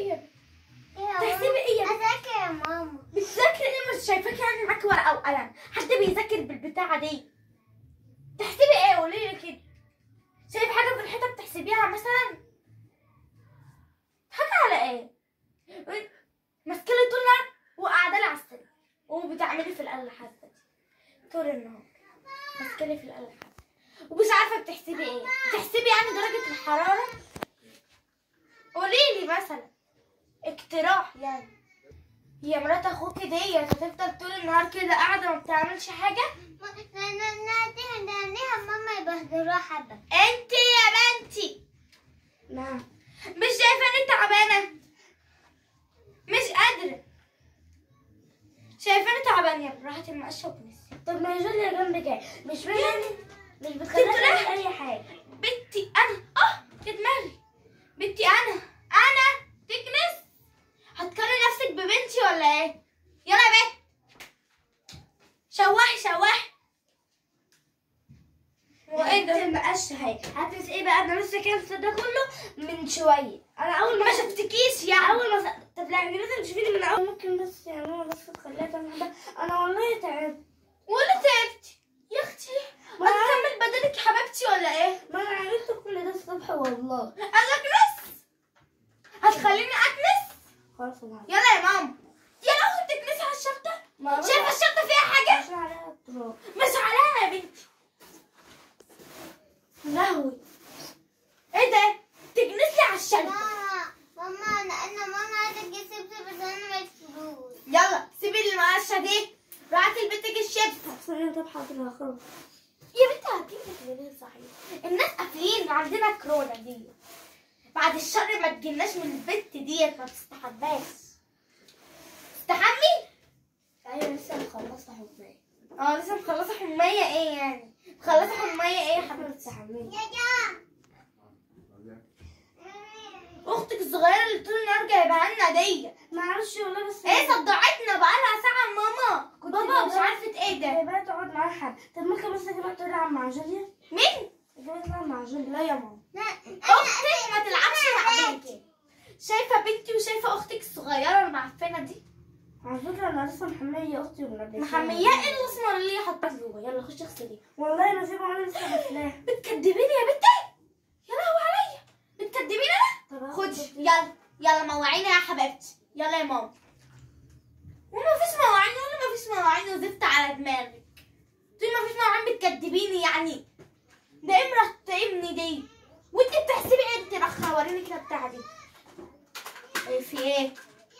ايه تحسبي ايه يا بنت؟ اذاكر يا ماما بتذاكري ايه مش شايفاكي يعني معاكي ورقه وقلم حد بيذاكر بالبتاعه دي تحسبي ايه قولي لي كده شايف حاجه في الحيطه بتحسبيها مثلا حاجه على ايه ماسكه لي طول النهار وقاعده لي على السرير وبتعملي في الاله الحاسبه دي طول النهار ماسكه لي في الاله الحاسبه ومش عارفه بتحسبي ايه بتحسبي يعني درجه الحراره قولي لي مثلا اقتراح يعني هي مرات اخوك ديت هتفضل طول النهار كده قاعده ما بتعملش حاجه ناديها ناديها ماما يبهدلوها حبه انت يا بنتي نعم مش شايفه اني تعبانه مش قادره شايفاني تعبانه يا راحت المقشه وبنسي طب ما جوليا جنبك اهي مش يعني مش تقولي- بتخليها اي حاجه بنتي انا اه يا دماغي بنتي انا انا تكنس هتقارني نفسك ببنتي ولا ايه يلا يا بنت شوحي شوحي وايه ده المقشه اهي هتنسى ايه بقى انا لسه كان ده كله من شويه انا اول ما ما شفتكيش يعني اول ما س- طب لا يعني لازم تشوفيني من اول ممكن بس يعني ماما بس تخليها تعمل حاجه انا والله تعبت ولا تعبتي يا اختي ما أنا- هتكمل بدنك يا حبيبتي ولا ايه ما انا عملت كل ده الصبح والله انا اكنس هتخليني اكنس خلاص انا يلا يا ماما يا لو تكنسي على الشنطه ما شايفه الشنطه فيها حاجه عشان عليها التراب مش عليها يا بنتي لهوي ايه ده تكنسي على الشنطه ماما ماما انا انا ماما عايزه اجيب شيبسي بس انا معيش فلوس يلا سيبي المقشه دي روحي لبنتك الشيبس احسن طب حاضر هخرج يا بنتي هتجيبي ليه صحيح الناس قافلين عندنا كورونا دي بعد الشر ما تجيلناش من البت ديت ما تستحماش تستحمي ايوه لسه مخلصه حكايه اه لسه مخلصه حمايه ايه يعني مخلصه حمايه ايه يا حبيبتي تستحملي اختك الصغيره اللي طول النهار جايبها لنا دي ما اعرفش والله بس ايه صدعتنا بقالها ساعه ماما كنت بابا مش جايباها- عارفه ايه ده جايباها تقعد معاها حد طب ممكن بس اجيبها تلعب مع جوليا مين اجيبها تلعب مع جوليا لا يا ماما اختك ما تلعبش مع بنتي شايفه بنتي وشايفه اختك الصغيره المعفنه دي على فكره انا لسه محميه اختي ومنبهه محمياه ايه الاسمر اللي هي حاطاه جوه يلا خشي اغسلي والله انا سيبها انا لسه غسلاها بتكدبيني يا بنتي يا لهوي عليا بتكدبيني انا طب خدي يلا يلا موعيني يا حبيبتي يلا يا ماما وما فيش مواعين ولا ما فيش مواعين وزفت على دماغك تقولي ما فيش مواعين بتكدبيني يعني ده ايه مرتبني دي وانت بتحسبي ايه انت رخا وريني كده بتاع دي ايه في ايه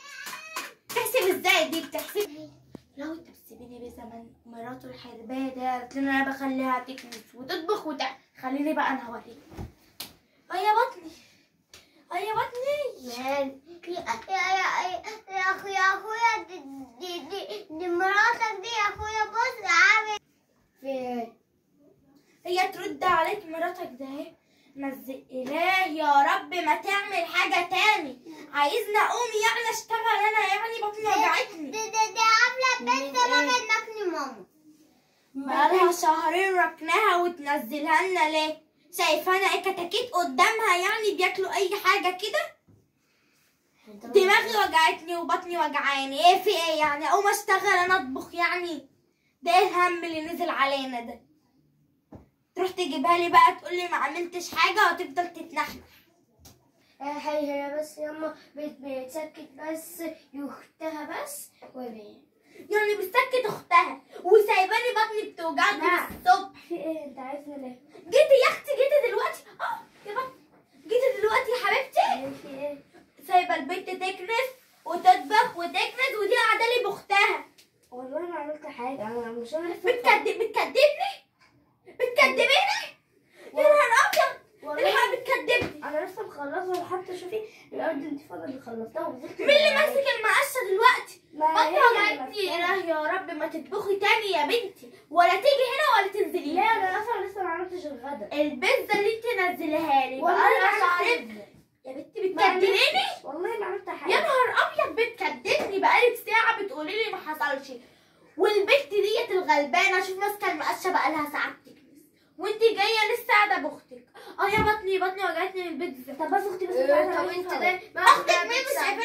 بتحسب ازاي دي بتحسب لو انت بتسيبيني بزمن مراته الحربايه ده قالت لنا انا بخليها تكنس وتطبخ وتع خليني بقى انا هوريك اه يا بطني اه يا بطني مان يا يا يا يا اخويا يا اخويا دي دي دي, دي مراتك دي يا اخويا بص عامل في هي ترد عليك مراتك ده اهي مزق اله يا رب ما تعمل حاجة تاني عايزني اقوم يعني اشتغل انا يعني بطني وجعتني دي دي دي عامله بنت من ماما إيه؟ انكني ماما بقالها شهرين ركناها وتنزلها لنا ليه شايفانا ايه كتاكيت قدامها يعني بياكلوا اي حاجة كده دماغي وجعتني وبطني وجعاني ايه في ايه يعني اقوم اشتغل انا اطبخ يعني ده ايه الهم اللي نزل علينا ده تروح تجيبها لي بقى تقول لي ما عملتش حاجه وتفضل تتنحنح هي هي بس يما بت- بتسكت بس يختها بس وبين يعني بتسكت اختها وسايباني بطني بتوجعني من لا. الصبح في ايه انت عايزنا ليه؟ جيتي يا اختي جيتي دلوقتي اه يا بطني جيتي دلوقتي يا حبيبتي ايه في ايه؟ سايبه البنت تكنس وتطبخ وتكنس ودي قاعده لي باختها والله ما عملت حاجة أنا مش أنا لسه بتكدب بتكدبني بتكدبيني يا نهار ابيض والله الحق بتكدبني أنا لسه مخلصة وحتى شوفي الأرض الانتفاضة اللي خلصتها وزلت مين اللي ماسك المقشه دلوقتي ما بطني هي اللي وجعتني ماسكاها. اله يا رب ما تطبخي تاني يا بنتي ولا تيجي هنا ولا تنزلي لا هنا أنا أصلا لسه ما عملتش الغدا البيتزا اللي انت نزلها لي والله بقالها ما شهرين عملت يا بنتي ما عملتش. بتكدبيني والله ما عملت حاجة يا نهار ابيض بتكدبني بقالك ساعه بتقولي لي ما حصلش والبنت ديت الغلبانه شوف ماسكه المقشه بقالها ساعات تكنس وانت جايه لسه قاعده باختك اه يا بطني بطني وجعتني من البيتزا طب بس أختي بس إيه، مش عايزة طب أعمل انت حاجة. ده اختك مين مش شايفاها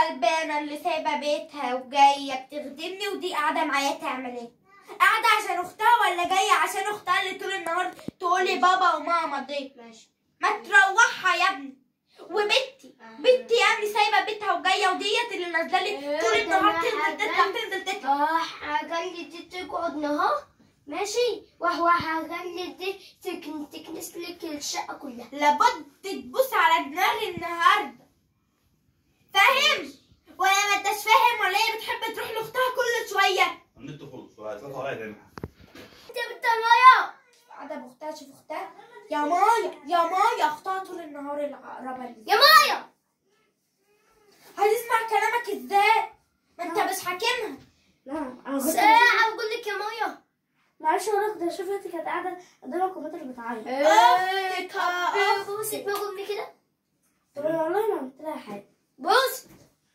الغلبانة اللي سايبة بيتها وجاية بتخدمني ودي قاعدة معايا تعمل ايه؟ قاعدة عشان اختها ولا جاية عشان اختها اللي طول النهار تقولي بابا وماما دي؟ ماشي ما تروحها يا ابني وبنتي بنتي يا ابني سايبة بيتها وجاية وديت اللي نازلة لي طول إيه ده النهار أنا تنزل تطلع هجن- تنزل تطلع اه هخلي دي تقعد نها ماشي وهو هخلي دي تكن تكنس لك الشقة كلها لابد تبص على دماغي النهارده فاهم ولا ما انتش فاهم ولا هي بتحب تروح لاختها كل شويه النت خلص وهيطلع عليا تاني انت بتطلعي قاعده باختها شوف اختها يا مايا يا مايا اختها طول النهار العقربه دي يا مايا هتسمع كلامك ازاي ما انت مش حاكمها نعم انا كنت ساعة بقول لك يا مايا معلش اقول لك ده شوفي كانت قاعده قدام الكمبيوتر بتعيط ايه أخ. بوسك بقى امي كده طب أنا والله ما عملت لها حاجه بص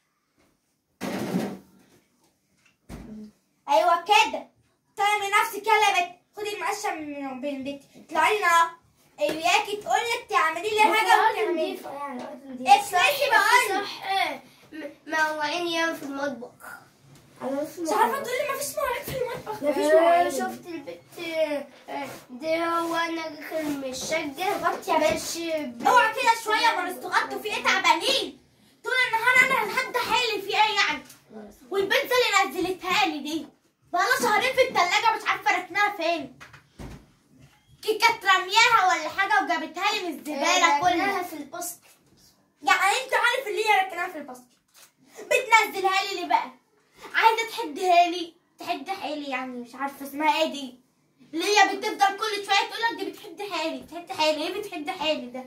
ايوه كده تعملي نفسك يلا يا بت خدي المقشه من بين بيتي اطلعي لنا اياكي تقولي لك تعملي لي حاجه أرض وتعملي نضيفة يعني أرض نضيفة افلحي بقى صح ايه موعين ياما في المطبخ أنا بس مش عارفه تقولي ما فيش مواعيد في المطبخ مفيش آه، مواعين. شفت البت آه، ده هو انا داخل من الشقة غلط يا بنت اوعى كده شويه ما نستغطوا في ايه تعبانين طول النهار انا لحد حالي في ايه يعني والبنت اللي نزلتها لي دي بقالها شهرين في التلاجة مش عارفه ركناها فين كي كانت رمياها ولا حاجه وجابتها لي من الزباله كلها كلها في البوست يعني انت عارف اللي هي ركناها في الباسكت بتنزلها لي ليه بقى عايزه تحدها لي تحد حالي يعني مش عارفه اسمها ايه دي اللي هي بتفضل كل شويه تقول لك دي بتحد حالي بتحد حالي ايه بتحد حالي ده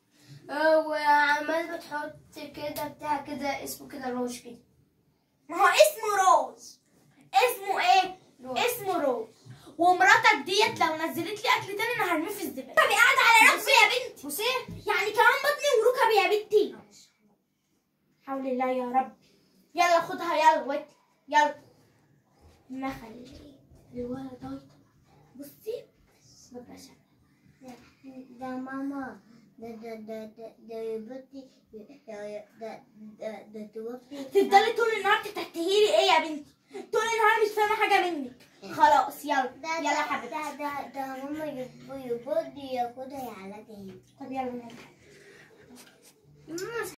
وعمال بتحط كده بتاع كده اسمه كده روش كده ما هو اسمه روز اسمه ايه روز. اسمه روز ومراتك ديت لو نزلت لي اكل تاني انا هرميه في الزباله طب قاعده على راسي يا بنتي بصي يعني كمان بطني وركبي يا بنتي حول الله يا رب يلا خدها يلا وات يلا ما خلي الولد ضايط بصي ببقى ده ماما ده ده ده ده ده بطي ده ده ده ده توفي تفضلي طول النهار تتهتهيلي ايه يا بنتي طول النهار مش فاهمه حاجه منك خلاص يلا ده يلا ده حبيبتي ده ده ده ماما يبودي ياخدها يعلقها هنا طب يلا نلعب. ماما